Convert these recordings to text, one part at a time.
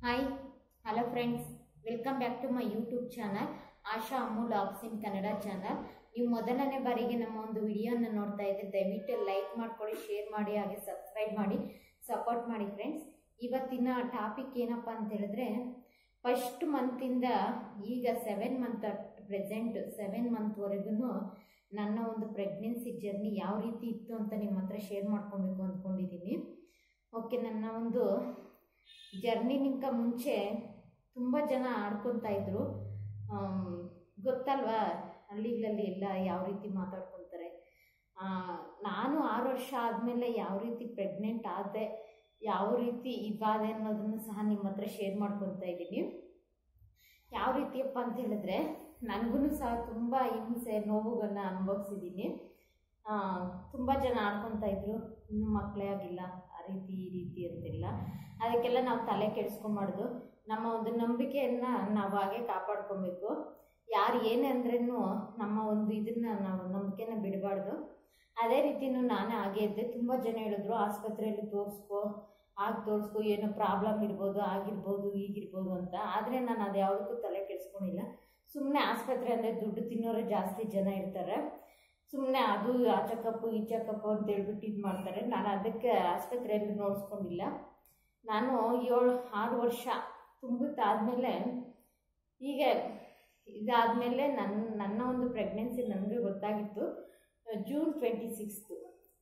hi hello friends welcome back to my YouTube channel Asha ಅಮೂಲ್ ಆಫ್ಸ್ in Kannada channel ನೀವು ಮೊದಲನೇ ಬಾರಿಗೆ ನಮ್ಮ ಒಂದು ವಿಡಿಯೋನ ನೋಡ್ತಾ ಇದ್ದರೆ ದಯವಿಟ್ಟು ಲೈಕ್ ಮಾಡ್ಕೊಳ್ಳಿ ಶೇರ್ ಮಾಡಿ ಹಾಗೆ ಸಬ್ಸ್ಕ್ರೈಬ್ ಮಾಡಿ ಸಪೋರ್ಟ್ ಮಾಡಿ ಫ್ರೆಂಡ್ಸ್ ಇವತ್ತಿನ ಟಾಪಿಕ್ ಏನಪ್ಪ ಅಂತ ಹೇಳಿದ್ರೆ ಫಸ್ಟ್ ಮಂತಿಂದ ಈಗ ಸೆವೆನ್ ಮಂತ್ ಪ್ರೆಸೆಂಟ್ ಸೆವೆನ್ ಮಂತ್ವರೆಗೂ ನನ್ನ ಒಂದು ಪ್ರೆಗ್ನೆನ್ಸಿ ಜರ್ನಿ ಯಾವ ರೀತಿ ಇತ್ತು ಅಂತ ನಿಮ್ಮ ಹತ್ರ ಶೇರ್ ಮಾಡ್ಕೊಬೇಕು ಅಂದ್ಕೊಂಡಿದ್ದೀನಿ ಓಕೆ ನನ್ನ ಒಂದು ಜರ್ನಿನಿಂಕ ಮುಂಚೆ ತುಂಬ ಜನ ಆಡ್ಕೊತಾ ಇದ್ರು ಆಮ್, ಗೊತ್ತಲ್ವಾ ಹಳ್ಳಿಗಳಲ್ಲಿ ಎಲ್ಲ ಯಾವ ರೀತಿ ಮಾತಾಡ್ಕೊತಾರೆ ಆ, ನಾನು ಆರು ವರ್ಷ ಆದಮೇಲೆ ಯಾವ ರೀತಿ ಪ್ರೆಗ್ನೆಂಟ್ ಆದೆ ಯಾವ ರೀತಿ ಇದಾದೆ ಅನ್ನೋದನ್ನು ಸಹ ನಿಮ್ಮ ಹತ್ರ ಶೇರ್ ಮಾಡ್ಕೊತಾ ಇದ್ದೀನಿ ಯಾವ ರೀತಿಯಪ್ಪ ಅಂತ ಹೇಳಿದ್ರೆ ನನಗೂ ಸಹ ತುಂಬ ಹಿಂಸೆ ನೋವುಗಳನ್ನ ಅನುಭವಿಸಿದ್ದೀನಿ ತುಂಬ ಜನ ಆಡ್ಕೊತಾ ಇದ್ರು ಇನ್ನೂ ಮಕ್ಕಳೇ ಆಗಿಲ್ಲ ಆ ರೀತಿ ಈ ರೀತಿ ಅಂತೆಲ್ಲ ಅದಕ್ಕೆಲ್ಲ ನಾವು ತಲೆ ಕೆಡಿಸ್ಕೊಂಬಾರ್ದು ನಮ್ಮ ಒಂದು ನಂಬಿಕೆಯನ್ನು ನಾವು ಹಾಗೆ ಕಾಪಾಡ್ಕೊಬೇಕು ಯಾರು ಏನೇ ಅಂದ್ರೂ ನಮ್ಮ ಒಂದು ಇದನ್ನು ನಾವು ನಂಬಿಕೆನ ಬಿಡಬಾರ್ದು ಅದೇ ರೀತಿನೂ ನಾನೇ ಹಾಗೆ ಇದ್ದೆ ತುಂಬ ಜನ ಹೇಳಿದ್ರು ಆಸ್ಪತ್ರೆಯಲ್ಲಿ ತೋರಿಸ್ಕೊ ಆಗ ತೋರಿಸ್ಕೊ ಏನೋ ಪ್ರಾಬ್ಲಮ್ ಇರ್ಬೋದು ಆಗಿರ್ಬೋದು ಈಗಿರ್ಬೋದು ಅಂತ ಆದರೆ ನಾನು ಅದು ಯಾವುದಕ್ಕೂ ತಲೆ ಕೆಡಿಸ್ಕೊಂಡಿಲ್ಲ ಸುಮ್ಮನೆ ಆಸ್ಪತ್ರೆ ಅಂದರೆ ದುಡ್ಡು ತಿನ್ನೋರು ಜಾಸ್ತಿ ಜನ ಇರ್ತಾರೆ ಸುಮ್ಮನೆ ಅದು ಆ ಚೆಕಪ್ಪು ಈ ಚೆಕಪ್ಪು ಅಂತ ಹೇಳ್ಬಿಟ್ಟು ಇದು ಮಾಡ್ತಾರೆ ನಾನು ಅದಕ್ಕೆ ಆಸ್ಪತ್ರೆಯಲ್ಲಿ ನೋಡಿಸ್ಕೊಂಡಿಲ್ಲ ನಾನು ಏಳು ಆರು ವರ್ಷ ತುಂಬುತ್ತಾದಮೇಲೆ ಹೀಗೆ ಇದಾದಮೇಲೆ ನನ್ನ ನನ್ನ ಒಂದು ಪ್ರೆಗ್ನೆನ್ಸಿ ನನಗೆ ಗೊತ್ತಾಗಿತ್ತು June twenty sixth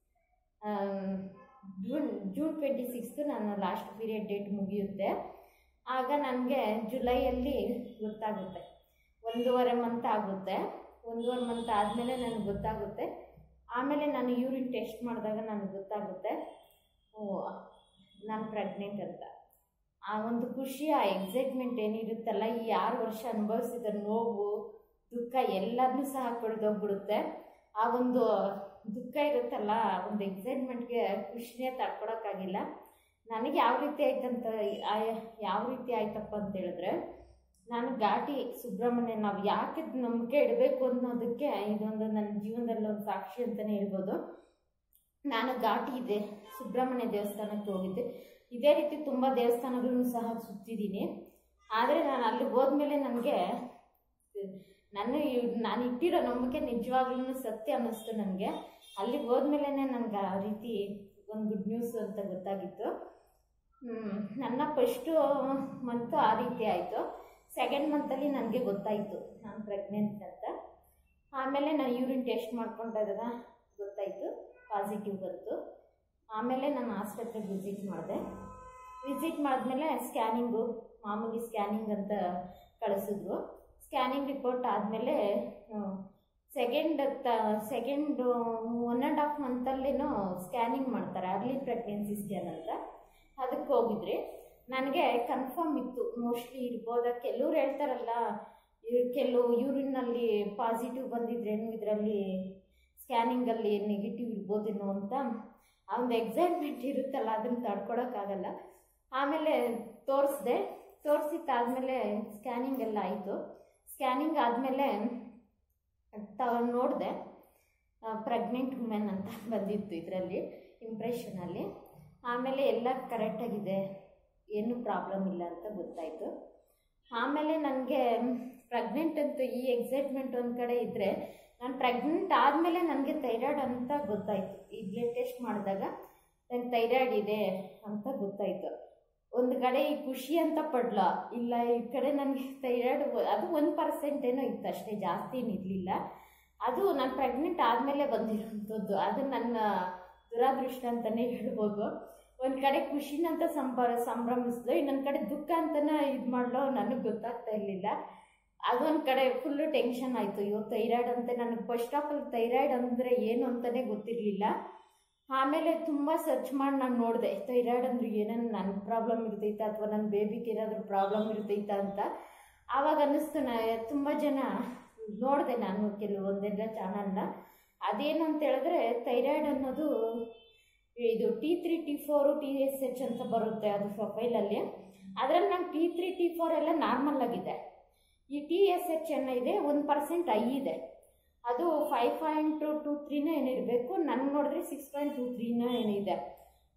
June June twenty sixth ನನ್ನ ಲಾಸ್ಟ್ ಪೀರಿಯಡ್ ಡೇಟ್ ಮುಗಿಯುತ್ತೆ ಆಗ ನನಗೆ ಜುಲೈಯಲ್ಲಿ ಗೊತ್ತಾಗುತ್ತೆ ಒಂದೂವರೆ ಮಂತ್ ಆಗುತ್ತೆ ಒಂದೂವರೆ ಮಂತ್ ಆದಮೇಲೆ ನನಗೆ ಗೊತ್ತಾಗುತ್ತೆ ಆಮೇಲೆ ನಾನು ಯೂರಿನ್ ಟೆಸ್ಟ್ ಮಾಡಿದಾಗ ನನಗೆ ಗೊತ್ತಾಗುತ್ತೆ ಓ ನಾನು ಪ್ರೆಗ್ನೆಂಟ್ ಅಂತ ಆ ಒಂದು ಖುಷಿ ಆ ಎಕ್ಸೈಟ್ಮೆಂಟ್ ಏನಿರುತ್ತಲ್ಲ ಈ ಆರು ವರ್ಷ ಅನುಭವಿಸಿದ ನೋವು ದುಃಖ ಎಲ್ಲದನ್ನೂ ಸಹ ಕಳೆದೋಗ್ಬಿಡುತ್ತೆ ಆ ಒಂದು ದುಃಖ ಇರುತ್ತಲ್ಲ ಆ ಒಂದು ಎಕ್ಸೈಟ್ಮೆಂಟ್ಗೆ ಖುಷಿನೇ ತಡ್ಕೊಳಕ್ಕಾಗಿಲ್ಲ ನನಗೆ ಯಾವ ರೀತಿ ಆಯ್ತಂತ ಆ- ಯಾವ ರೀತಿ ಆಯ್ತಪ್ಪ ಅಂತ ಹೇಳಿದ್ರೆ ನಾನು ಘಾಟಿ ಸುಬ್ರಹ್ಮಣ್ಯ ನಾವು ಯಾಕೆ ನಂಬಿಕೆ ಇಡಬೇಕು ಅನ್ನೋದಕ್ಕೆ ಇದೊಂದು ನನ್ನ ಜೀವನದಲ್ಲಿ ಒಂದು ಸಾಕ್ಷಿ ಅಂತಲೇ ಹೇಳ್ಬೋದು ನಾನು ಘಾಟಿ ಇದೆ ಸುಬ್ರಹ್ಮಣ್ಯ ದೇವಸ್ಥಾನಕ್ಕೆ ಹೋಗಿದ್ದೆ ಇದೇ ರೀತಿ ತುಂಬ ದೇವಸ್ಥಾನಗಳನ್ನು ಸಹ ಸುತ್ತಿದ್ದೀನಿ ಆದರೆ ನಾನು ಅಲ್ಲಿಗೆ ಹೋದ್ಮೇಲೆ ನನಗೆ ನನ್ನ ಇವ್- ನಾನು ಇಟ್ಟಿರೋ ನಂಬಿಕೆ ನಿಜವಾಗ್ಲೂ ಸತ್ಯ ಅನ್ನಿಸ್ತು ನನಗೆ ಅಲ್ಲಿಗೆ ಹೋದ್ಮೇಲೆ ನನಗೆ ಆ ರೀತಿ ಒಂದು ಗುಡ್ ನ್ಯೂಸ್ ಅಂತ ಗೊತ್ತಾಗಿತ್ತು ಹ್ಮ್, ನನ್ನ ಫಸ್ಟು ಮಂತು ಆ ರೀತಿ ಆಯಿತು ಸೆಕೆಂಡ್ ಮಂತಲ್ಲಿ ನನಗೆ ಗೊತ್ತಾಯಿತು ನಾನು ಪ್ರೆಗ್ನೆಂಟ್ ಅಂತ ಆಮೇಲೆ ನಾನು ಯೂರಿನ್ ಟೆಸ್ಟ್ ಮಾಡ್ಕೊಂಡಾಗ ಗೊತ್ತಾಯಿತು ಪಾಸಿಟಿವ್ ಬಂತು ಆಮೇಲೆ ನಾನು ಆಸ್ಪತ್ರೆಗೆ ವಿಸಿಟ್ ಮಾಡಿದೆ ವಿಸಿಟ್ ಮಾಡಿದ್ಮೇಲೆ ಸ್ಕ್ಯಾನಿಂಗು ಮಾಮೂಲಿ ಸ್ಕ್ಯಾನಿಂಗ್ ಅಂತ ಕಳಿಸಿದ್ರು ಸ್ಕ್ಯಾನಿಂಗ್ ರಿಪೋರ್ಟ್ ಆದಮೇಲೆ ಸೆಕೆಂಡ್ ತ ಸೆಕೆಂಡ್ ಒನ್ ಆ್ಯಂಡ್ ಹಾಫ್ ಮಂತಲ್ಲೇನೋ ಸ್ಕ್ಯಾನಿಂಗ್ ಮಾಡ್ತಾರೆ ಅರ್ಲಿ ಪ್ರೆಗ್ನೆನ್ಸಿ ಸ್ಕ್ಯಾನ್ ಅಂತ ಅದಕ್ಕೆ ಹೋಗಿದ್ರಿ ನನಗೆ ಕನ್ಫರ್ಮ್ ಇತ್ತು ಮೋಸ್ಟ್ಲಿ ಇರ್ಬೋದ ಕೆಲವ್ರು ಹೇಳ್ತಾರಲ್ಲ ಇವ್- ಕೆಲವು ಯೂರಿನಲ್ಲಿ ಪಾಸಿಟಿವ್ ಬಂದಿದ್ರೇನು ಇದರಲ್ಲಿ ಸ್ಕ್ಯಾನಿಂಗಲ್ಲಿ ನೆಗೆಟಿವ್ ಇರ್ಬೋದೇನೋ ಅಂತ ಆ ಒಂದು ಎಕ್ಸೈಟ್ಮೆಂಟ್ ಇರುತ್ತಲ್ಲ ಅದನ್ನು ತಡ್ಕೊಳಕ್ಕಾಗಲ್ಲ ಆಮೇಲೆ ತೋರಿಸ್ದೆ ತೋರಿಸಿದ್ದಾದ್ಮೇಲೆ ಸ್ಕ್ಯಾನಿಂಗ್ ಎಲ್ಲ ಆಯಿತು ಸ್ಕ್ಯಾನಿಂಗ್ ಆದಮೇಲೆ ತ ನೋಡಿದೆ ಪ್ರೆಗ್ನೆಂಟ್ ವುಮೆನ್ ಅಂತ ಬಂದಿತ್ತು ಇದರಲ್ಲಿ ಇಂಪ್ರೆಷನಲ್ಲಿ ಆಮೇಲೆ ಎಲ್ಲ ಕರೆಕ್ಟಾಗಿದೆ ಏನೂ ಪ್ರಾಬ್ಲಮ್ ಇಲ್ಲ ಅಂತ ಗೊತ್ತಾಯಿತು ಆಮೇಲೆ ನನಗೆ ಪ್ರೆಗ್ನೆಂಟ್ ಅಂತ ಈ ಎಕ್ಸೈಟ್ಮೆಂಟ್ ಒಂದು ಕಡೆ ಇದ್ದರೆ ನಾನು ಪ್ರೆಗ್ನೆಂಟ್ ಆದಮೇಲೆ ನನಗೆ ಥೈರಾಯ್ಡ್ ಅಂತ ಗೊತ್ತಾಯಿತು ಈ ಬ್ಲಡ್ ಟೆಸ್ಟ್ ಮಾಡಿದಾಗ ನಂಗೆ ಥೈರಾಯ್ಡ್ ಇದೆ ಅಂತ ಗೊತ್ತಾಯಿತು ಒಂದು ಕಡೆ ಈ ಖುಷಿ ಅಂತ ಪಡ್ಲ ಇಲ್ಲ ಈ ಕಡೆ ನನಗೆ ಥೈರಾಯ್ಡ್ ಅದು ಒಂದು ಪರ್ಸೆಂಟ್ ಏನೋ ಇತ್ತು ಅಷ್ಟೇ ಜಾಸ್ತಿ ಏನಿರಲಿಲ್ಲ ಅದು ನಾನು ಪ್ರೆಗ್ನೆಂಟ್ ಆದಮೇಲೆ ಬಂದಿರೋಂಥದ್ದು ಅದು ನನ್ನ ದುರಾದೃಷ್ಟ ಅಂತಲೇ ಹೇಳ್ಬೋದು ಒಂದು ಕಡೆ ಖುಷಿನಂತ ಸಂಭ ಸಂಭ್ರಮಿಸ್ಲು ಇನ್ನೊಂದು ಕಡೆ ದುಃಖ ಅಂತನೇ ಇದು ಮಾಡಲು ನನಗೆ ಗೊತ್ತಾಗ್ತಾ ಇರಲಿಲ್ಲ ಅದೊಂದು ಕಡೆ ಫುಲ್ಲು ಟೆನ್ಷನ್ ಆಯಿತು ಅಯ್ಯೋ ಥೈರಾಯ್ಡ್ ಅಂತ ನನಗೆ ಫಸ್ಟ್ ಆಫ್ ಆಲ್ ಥೈರಾಯ್ಡ್ ಅಂದರೆ ಏನು ಅಂತಲೇ ಗೊತ್ತಿರಲಿಲ್ಲ ಆಮೇಲೆ ತುಂಬ ಸರ್ಚ್ ಮಾಡಿ ನಾನು ನೋಡಿದೆ ಥೈರಾಯ್ಡ್ ಅಂದ್ರೆ ಏನೇನು ನನ್ನ ಪ್ರಾಬ್ಲಮ್ ಇರ್ತೈತಾ ಅಥವಾ ನನ್ನ ಬೇಬಿಗೆ ಏನಾದರೂ ಪ್ರಾಬ್ಲಮ್ ಇರ್ತೈತಾ ಅಂತ ಆವಾಗ ಅನ್ನಿಸ್ತು ನಾ ತುಂಬ ಜನ ನೋಡಿದೆ ನಾನು ಕೆಲವೊಂದೆಲ್ಲ ಚಾನಲ್ನ ಅದೇನು ಅಂತ ಹೇಳಿದ್ರೆ ಥೈರಾಯ್ಡ್ ಅನ್ನೋದು ಇದು T three T four T S H ಅಂತ ಬರುತ್ತೆ ಅದು ಪ್ರೊಫೈಲಲ್ಲಿ ಅದರಲ್ಲಿ ನಾನು ಟಿ ತ್ರೀ ಟಿ ಫೋರ್ ಎಲ್ಲ ನಾರ್ಮಲ್ ಆಗಿದೆ ಈ ಟಿ ಎಸ್ ಎಚ್ ಏನಿದೆ ಒಂದು ಪರ್ಸೆಂಟ್ ಐ ಇದೆ ಅದು ಫೈವ್ ಪಾಯಿಂಟ್ ಟು ತ್ರೀನೇ ಏನಿರಬೇಕು ನನಗೆ ನೋಡಿದ್ರೆ ಸಿಕ್ಸ್ ಪಾಯಿಂಟ್ ಟು ತ್ರೀನ ಏನಿದೆ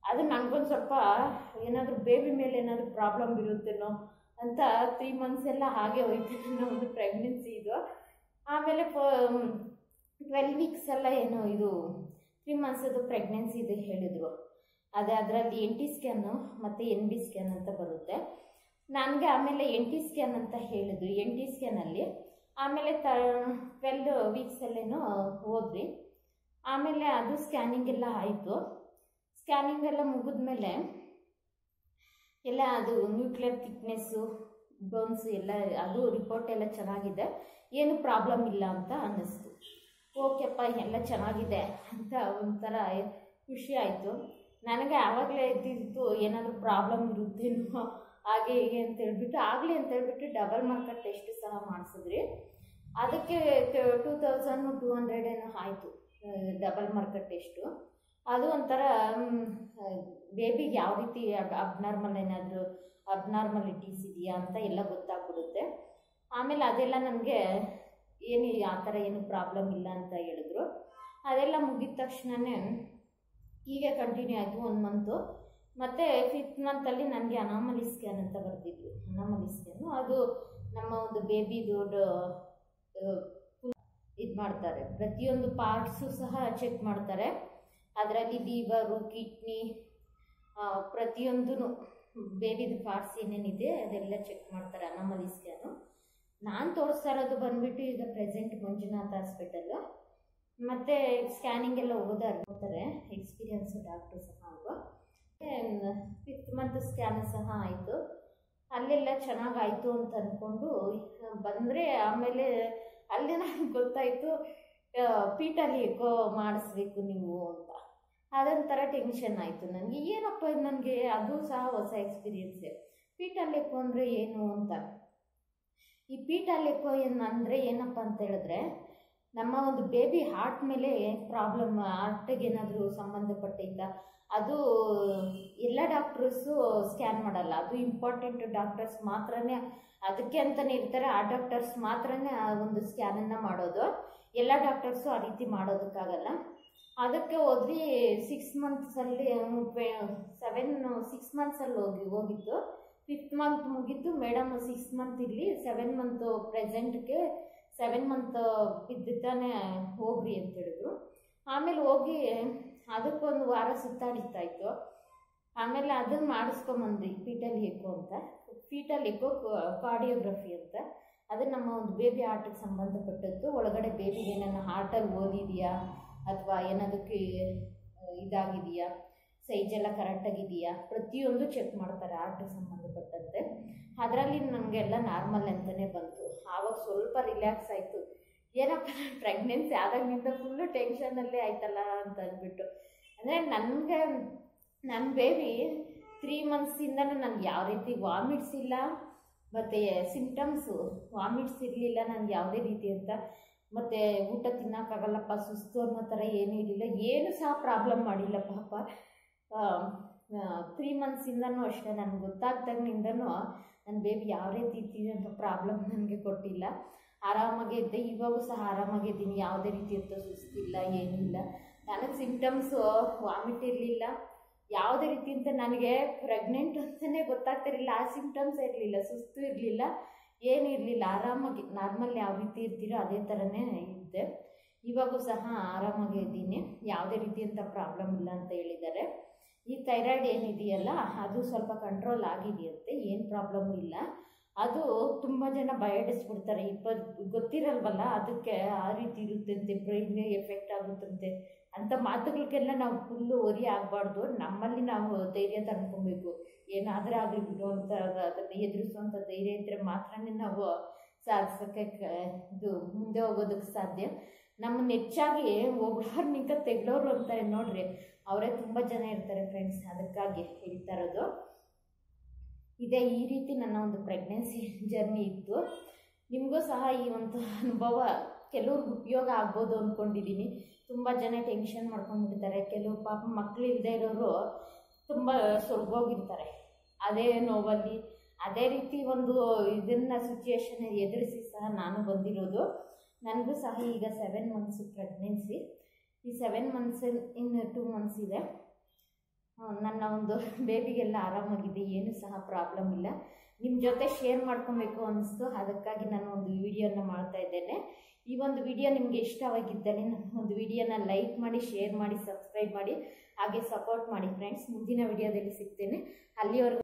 ಅದು ನನಗೊಂದು ಸ್ವಲ್ಪ ಏನಾದರೂ ಬೇಬಿ ಮೇಲೆ ಏನಾದರೂ ಪ್ರಾಬ್ಲಮ್ ಇರುತ್ತೇನೋ ಅಂತ ತ್ರೀ ಮಂತ್ಸ್ ಎಲ್ಲ ಹಾಗೆ ಹೋಯ್ತು ನನ್ನ ಒಂದು ಪ್ರೆಗ್ನೆನ್ಸಿ ಇದು ಆಮೇಲೆ ಟ್ವೆಲ್ ವೀಕ್ಸ್ ಎಲ್ಲ ಏನು ಇದು ತ್ರೀ ಮಂತ್ಸದು ಪ್ರೆಗ್ನೆನ್ಸಿ ಇದೆ ಹೇಳಿದರು ಅದೇ ಅದರಲ್ಲಿ ಎನ್ ಟಿ ಸ್ಕ್ಯಾನು ಮತ್ತು ಎನ್ ಬಿ ಸ್ಕ್ಯಾನ್ ಅಂತ ಬರುತ್ತೆ ನನಗೆ ಆಮೇಲೆ ಎನ್ ಟಿ ಸ್ಕ್ಯಾನ್ ಅಂತ ಹೇಳಿದ್ರು ಎನ್ ಟಿ ಸ್ಕ್ಯಾನಲ್ಲಿ ಆಮೇಲೆ ತ ಟ್ವೆಲ್ ವೀಕ್ಸಲ್ಲೇನೋ ಹೋದ್ವಿ ಆಮೇಲೆ ಅದು ಸ್ಕ್ಯಾನಿಂಗ್ ಎಲ್ಲ ಆಯಿತು ಸ್ಕ್ಯಾನಿಂಗ್ ಎಲ್ಲ ಮುಗಿದ್ಮೇಲೆ ಎಲ್ಲ ಅದು ನ್ಯೂಕ್ಲಿಯರ್ ಥಿಕ್ನೆಸ್ಸು ಬೋನ್ಸು ಎಲ್ಲ ಅದು ರಿಪೋರ್ಟ್ ಎಲ್ಲ ಚೆನ್ನಾಗಿದೆ ಏನು ಪ್ರಾಬ್ಲಮ್ ಇಲ್ಲ ಅಂತ ಅನ್ನಿಸ್ತು ಓಕೆಪ್ಪ ಎಲ್ಲ ಚೆನ್ನಾಗಿದೆ ಅಂತ ಒಂಥರ ಖುಷಿ ಆಯಿತು ನನಗೆ ಆವಾಗಲೇ ಇದ್ದಿದ್ದು ಏನಾದರೂ ಪ್ರಾಬ್ಲಮ್ ಇರುತ್ತೇನೋ ಹಾಗೆ ಹೀಗೆ ಅಂತ ಹೇಳ್ಬಿಟ್ಟು ಆಗಲಿ ಅಂತ ಹೇಳ್ಬಿಟ್ಟು ಡಬಲ್ ಮಾರ್ಕರ್ ಟೆಸ್ಟ್ ಸಹ ಮಾಡಿಸಿದ್ರಿ ಅದಕ್ಕೆ ಟೂ ತೌಸಂಡ್ ಟೂ ಹಂಡ್ರೆಡ್ ಏನೋ ಆಯಿತು ಡಬಲ್ ಮಾರ್ಕರ್ ಟೆಸ್ಟು ಅದು ಒಂಥರ ಬೇಬಿಗೆ ಯಾವ ರೀತಿ ಅಬ್ನಾರ್ಮಲ್ ಏನಾದರೂ ಅಬ್ನಾರ್ಮಲಿಟೀಸ್ ಇದೆಯಾ ಅಂತ ಎಲ್ಲ ಗೊತ್ತಾಗ್ಬಿಡುತ್ತೆ ಆಮೇಲೆ ಅದೆಲ್ಲ ನನಗೆ ಏನು ಆ ಥರ ಏನು ಪ್ರಾಬ್ಲಮ್ ಇಲ್ಲ ಅಂತ ಹೇಳಿದ್ರು ಅದೆಲ್ಲ ಮುಗಿದ ತಕ್ಷಣವೇ ಹೀಗೆ ಕಂಟಿನ್ಯೂ ಆಯಿತು ಒಂದು ಮಂತು ಮತ್ತು ಫಿಫ್ತ್ ಮಂತಲ್ಲಿ ನನಗೆ ಅನಾಮಲಿ ಸ್ಕ್ಯಾನ್ ಅಂತ ಬರ್ತಿದ್ರು ಅನಾಮಲಿ ಸ್ಕ್ಯಾನು ಅದು ನಮ್ಮ ಒಂದು ಬೇಬಿದು ಇದು ಮಾಡ್ತಾರೆ ಪ್ರತಿಯೊಂದು ಪಾರ್ಟ್ಸು ಸಹ ಚೆಕ್ ಮಾಡ್ತಾರೆ ಅದರಲ್ಲಿ ಲೀವರು ಕಿಡ್ನಿ ಪ್ರತಿಯೊಂದೂ ಬೇಬಿದು ಪಾರ್ಟ್ಸ್ ಏನೇನಿದೆ ಅದೆಲ್ಲ ಚೆಕ್ ಮಾಡ್ತಾರೆ ಅನಾಮಲಿ ಸ್ಕ್ಯಾನು ನಾನು ತೋರಿಸ್ತಾ ಇರೋದು ಬಂದುಬಿಟ್ಟು ಈಗ ಪ್ರೆಸೆಂಟ್ ಮಂಜುನಾಥ್ ಹಾಸ್ಪಿಟಲ್ಲು ಮತ್ತು ಸ್ಕ್ಯಾನಿಂಗ್ ಎಲ್ಲ ಹೋದಾರೆ ಹೋಗ್ತಾರೆ ಎಕ್ಸ್ಪೀರಿಯನ್ಸ್ ಡಾಕ್ಟ್ರು ಸಹ ಅವರು ಫಿಫ್ತ್ ಮಂತ್ ಸ್ಕ್ಯಾನ್ ಸಹ ಆಯಿತು ಅಲ್ಲೆಲ್ಲ ಚೆನ್ನಾಗಾಯಿತು ಅಂತ ಅಂದ್ಕೊಂಡು ಬಂದರೆ ಆಮೇಲೆ ಅಲ್ಲೇ ನನಗೆ ಗೊತ್ತಾಯಿತು ಪೀಟಲ್ಲಿ ಏಕೋ ಮಾಡಿಸ್ಬೇಕು ನೀವು ಅಂತ ಅದೊಂಥರ ಟೆನ್ಷನ್ ಆಯಿತು ನನಗೆ ಏನಪ್ಪ ನನಗೆ ಅದು ಸಹ ಹೊಸ ಎಕ್ಸ್ಪೀರಿಯನ್ಸೆ ಪೀಟಲ್ಲಿ ಏಕೋ ಅಂದರೆ ಏನು ಅಂತ ಈ ಪೀಟಲ್ಲಿ ಏಕೋ ಏನು ಅಂದರೆ ಏನಪ್ಪ ಅಂತ ಹೇಳಿದ್ರೆ ನಮ್ಮ ಒಂದು ಬೇಬಿ ಹಾರ್ಟ್ ಮೇಲೆ ಪ್ರಾಬ್ಲಮ್ ಹಾರ್ಟಿಗೆ ಏನಾದರೂ ಸಂಬಂಧಪಟ್ಟೈತಾ ಅದು ಎಲ್ಲ ಡಾಕ್ಟರ್ಸು ಸ್ಕ್ಯಾನ್ ಮಾಡಲ್ಲ ಅದು ಇಂಪಾರ್ಟೆಂಟ್ ಡಾಕ್ಟರ್ಸ್ ಮಾತ್ರನೇ ಅದಕ್ಕೆ ಅಂತಲೇ ಇರ್ತಾರೆ ಆ ಡಾಕ್ಟರ್ಸ್ ಮಾತ್ರನೇ ಆ ಒಂದು ಸ್ಕ್ಯಾನನ್ನು ಮಾಡೋದು ಎಲ್ಲ ಡಾಕ್ಟರ್ಸು ಆ ರೀತಿ ಮಾಡೋದಕ್ಕಾಗಲ್ಲ ಅದಕ್ಕೆ ಹೋದ್ವಿ ಸಿಕ್ಸ್ ಮಂತ್ಸಲ್ಲಿ ಸೆವೆನ್ ಸಿಕ್ಸ್ ಮಂತ್ಸಲ್ಲಿ ಹೋಗಿ ಹೋಗಿದ್ದು ಫಿಫ್ತ್ ಮಂತ್ ಮುಗೀತು ಮೇಡಮ್ ಸಿಕ್ಸ್ ಮಂತ್ ಇಲ್ಲಿ ಸೆವೆನ್ ಮಂತ್ ಪ್ರೆಸೆಂಟ್ಗೆ ಸೆವೆನ್ ಮಂತ್ ಬಿದ್ದಾನೆ ಹೋಗ್ರಿ ಅಂತ ಹೇಳಿದ್ರು ಆಮೇಲೆ ಹೋಗಿ ಅದಕ್ಕೊಂದು ವಾರ ಸುತ್ತಾಡಿತ್ತಾಯಿತು ಆಮೇಲೆ ಅದನ್ನು ಮಾಡಿಸ್ಕೊಂಬಂದ್ರಿ ಫೀಟಲ್ ಏಕೋ ಅಂತ ಫೀಟಲ್ ಏಕೋ ಕಾರ್ಡಿಯೋಗ್ರಫಿ ಅಂತ ಅದು ನಮ್ಮ ಒಂದು ಬೇಬಿ ಹಾರ್ಟಿಗೆ ಸಂಬಂಧಪಟ್ಟದ್ದು ಒಳಗಡೆ ಬೇಬಿಗೆ ಏನಾನ ಹಾರ್ಟಲ್ಲಿ ಓದಿದೆಯಾ ಅಥವಾ ಏನಾದಕ್ಕೆ ಇದಾಗಿದೆಯಾ ಸೈಜೆಲ್ಲ ಕರೆಕ್ಟಾಗಿದೆಯಾ ಪ್ರತಿಯೊಂದು ಚೆಕ್ ಮಾಡ್ತಾರೆ ಹಾರ್ಟಿಗೆ ಸಂಬಂಧಪಟ್ಟಂತೆ ಅದರಲ್ಲಿ ನನಗೆಲ್ಲ ನಾರ್ಮಲ್ ಅಂತಲೇ ಬಂತು ಆವಾಗ ಸ್ವಲ್ಪ ರಿಲ್ಯಾಕ್ಸ್ ಆಯಿತು ಏನಪ್ಪ ನಾನು ಪ್ರೆಗ್ನೆನ್ಸಿ ಆದಾಗಿನಿಂದ ಫುಲ್ಲು ಟೆನ್ಷನಲ್ಲೇ ಆಯ್ತಲ್ಲ ಅಂತ ಅಂದ್ಬಿಟ್ಟು ಅಂದರೆ ನನಗೆ ನನ್ನ ಬೇಬಿ ತ್ರೀ ಮಂತ್ಸಿಂದನೂ ನನಗೆ ಯಾವ ರೀತಿ ವಾಮಿಟ್ಸ್ ಇಲ್ಲ ಮತ್ತು ಸಿಂಟಮ್ಸು ವಾಮಿಟ್ಸ್ ಇರಲಿಲ್ಲ ನನಗೆ ಯಾವುದೇ ರೀತಿ ಅಂತ ಮತ್ತು ಊಟ ತಿನ್ನೋಕ್ಕಾಗಲ್ಲಪ್ಪ ಸುಸ್ತು ಅನ್ನೋ ಥರ ಏನೂ ಇರಲಿಲ್ಲ ಏನು ಸಹ ಪ್ರಾಬ್ಲಮ್ ಮಾಡಿಲ್ಲ ಪಾಪ ತ್ರೀ ಮಂತ್ಸಿಂದನೂ ಅಷ್ಟೇ ನನಗೆ ಗೊತ್ತಾಗ್ದಾಗಿನಿಂದನೂ ನನ್ನ ಬೇಬಿ ಯಾವ ರೀತಿ ಇರ್ತಿದೆ ಅಂತ ಪ್ರಾಬ್ಲಮ್ ನನಗೆ ಕೊಟ್ಟಿಲ್ಲ ಆರಾಮಾಗೇ ಇದ್ದೆ ಇವಾಗೂ ಸಹ ಆರಾಮಾಗಿದ್ದೀನಿ ಯಾವುದೇ ರೀತಿಯಂಥ ಸುಸ್ತಿಲ್ಲ ಏನಿಲ್ಲ ನನಗೆ ಸಿಂಟಮ್ಸು ವಾಮಿಟ್ ಇರಲಿಲ್ಲ ಯಾವುದೇ ರೀತಿ ಅಂತ ನನಗೆ ಪ್ರೆಗ್ನೆಂಟ್ ಅಂತಲೇ ಗೊತ್ತಾಗ್ತಿರಲಿಲ್ಲ ಆ ಸಿಂಟಮ್ಸ್ ಇರಲಿಲ್ಲ ಸುಸ್ತು ಇರಲಿಲ್ಲ ಏನೂ ಇರಲಿಲ್ಲ ಆರಾಮಾಗಿ ನಾರ್ಮಲ್ ಯಾವ ರೀತಿ ಇರ್ತೀರೋ ಅದೇ ಥರನೇ ಇದ್ದೆ ಇವಾಗೂ ಸಹ ಆರಾಮಾಗೇ ಇದ್ದೀನಿ ಯಾವುದೇ ರೀತಿಯಂಥ ಪ್ರಾಬ್ಲಮ್ ಇಲ್ಲ ಅಂತ ಹೇಳಿದ್ದಾರೆ ಈ ಥೈರಾಯ್ಡ್ ಏನಿದೆಯಲ್ಲ ಅದು ಸ್ವಲ್ಪ ಕಂಟ್ರೋಲ್ ಆಗಿದೆಯಂತೆ ಏನು ಪ್ರಾಬ್ಲಮ್ ಇಲ್ಲ ಅದು ತುಂಬ ಜನ ಬಯಡಿಸ್ಬಿಡ್ತಾರೆ ಇಪ್ಪತ್ತು ಗೊತ್ತಿರಲ್ವಲ್ಲ ಅದಕ್ಕೆ ಆ ರೀತಿ ಇರುತ್ತಂತೆ ಬ್ರೈನ್ಗೆ ಎಫೆಕ್ಟ್ ಆಗುತ್ತಂತೆ ಅಂಥ ಮಾತುಗಳಿಗೆಲ್ಲ ನಾವು ಫುಲ್ಲು ಒರಿ ಆಗಬಾರ್ದು ನಮ್ಮಲ್ಲಿ ನಾವು ಧೈರ್ಯ ತಂದ್ಕೊಬೇಕು ಏನಾದರೂ ಆಗಲಿ ಬಿಡು ಅಂತ ಅದನ್ನು ಎದುರಿಸುವಂಥ ಧೈರ್ಯ ಇದ್ದರೆ ಮಾತ್ರನೇ ನಾವು ಸಾಧಿಸೋಕ್ಕೆ ಇದು ಮುಂದೆ ಹೋಗೋದಕ್ಕೆ ಸಾಧ್ಯ ನಮ್ಮನ್ನ ಹೆಚ್ಚಾಗಿ ಒಬ್ಬರನ್ನಿಂತ ತೆಗ್ಲೋರು ಅಂತಾರೆ ನೋಡ್ರಿ ಅವರೇ ತುಂಬ ಜನ ಇರ್ತಾರೆ ಫ್ರೆಂಡ್ಸ್ ಅದಕ್ಕಾಗಿ ಹೇಳ್ತಾ ಇರೋದು ಇದೇ ಈ ರೀತಿ ನನ್ನ ಒಂದು ಪ್ರೆಗ್ನೆನ್ಸಿ ಜರ್ನಿ ಇತ್ತು ನಿಮಗೂ ಸಹ ಈ ಒಂದು ಅನುಭವ ಕೆಲವ್ರಿಗೆ ಉಪಯೋಗ ಆಗ್ಬೋದು ಅಂದ್ಕೊಂಡಿದ್ದೀನಿ ತುಂಬ ಜನ ಟೆನ್ಷನ್ ಮಾಡ್ಕೊಂಡ್ಬಿಟ್ಟಿದ್ದಾರೆ ಕೆಲವು ಪಾಪ ಮಕ್ಕಳು ಇಲ್ಲದೆ ಇರೋರು ತುಂಬ ಸೊರ್ಗೋಗಿರ್ತಾರೆ ಅದೇ ನೋವಲ್ಲಿ ಅದೇ ರೀತಿ ಒಂದು ಇದನ್ನು ಸಿಚುಯೇಷನ್ ಎದುರಿಸಿ ಸಹ ನಾನು ಬಂದಿರೋದು ನನಗೂ ಸಹ ಈಗ ಸೆವೆನ್ ಮಂತ್ಸ್ ಪ್ರೆಗ್ನೆನ್ಸಿ ಈ ಸೆವೆನ್ ಮಂತ್ಸ್ ಇನ್ನು ಟೂ ಮಂತ್ಸ್ ಇದೆ ಆ, ನನ್ನ ಒಂದು ಬೇಬಿಗೆಲ್ಲ ಆರಾಮಾಗಿದೆ ಏನು ಸಹ ಪ್ರಾಬ್ಲಮ್ ಇಲ್ಲ ನಿಮ್ಮ ಜೊತೆ ಶೇರ್ ಮಾಡ್ಕೊಬೇಕು ಅನ್ನಿಸ್ತು ಅದಕ್ಕಾಗಿ ನಾನು ಒಂದು ವಿಡಿಯೋನ ಮಾಡ್ತಾ ಇದ್ದೇನೆ ಈ ಒಂದು ವಿಡಿಯೋ ನಿಮಗೆ ಇಷ್ಟವಾಗಿದ್ದಲ್ಲಿ ನನ್ನ ಒಂದು ವಿಡಿಯೋನ ಲೈಕ್ ಮಾಡಿ ಶೇರ್ ಮಾಡಿ ಸಬ್ಸ್ಕ್ರೈಬ್ ಮಾಡಿ ಹಾಗೆ ಸಪೋರ್ಟ್ ಮಾಡಿ ಫ್ರೆಂಡ್ಸ್ ಮುಂದಿನ ವಿಡಿಯೋದಲ್ಲಿ ಸಿಗ್ತೇನೆ ಅಲ್ಲಿವರೆಗೂ